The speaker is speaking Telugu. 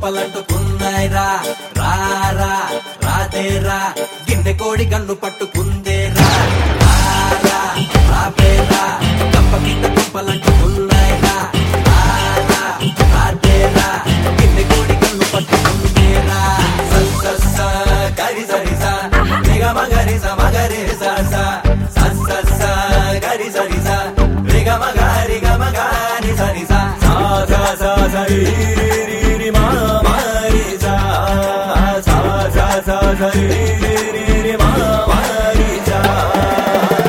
కొంపలంటుకున్నాయిరా రారా రాదేరా గిన్నె కోడి గన్ను పట్టుకుందేరా రారా రాబేరా కంప కింద కొంపలంటుకున్నాయిరా రారా రాదేరా గిన్నె కోడి గన్ను పట్టుకుందేరా సస్స స గరి సరి స నిగ మగరి స మగరి స స సస్స స గరి సరి స రిగ మగరి గ మగరి సరి స సా సా సా సరి రి రి రి మా మా రి సా సా సా సా సరి రి రి రి మా మా రి సా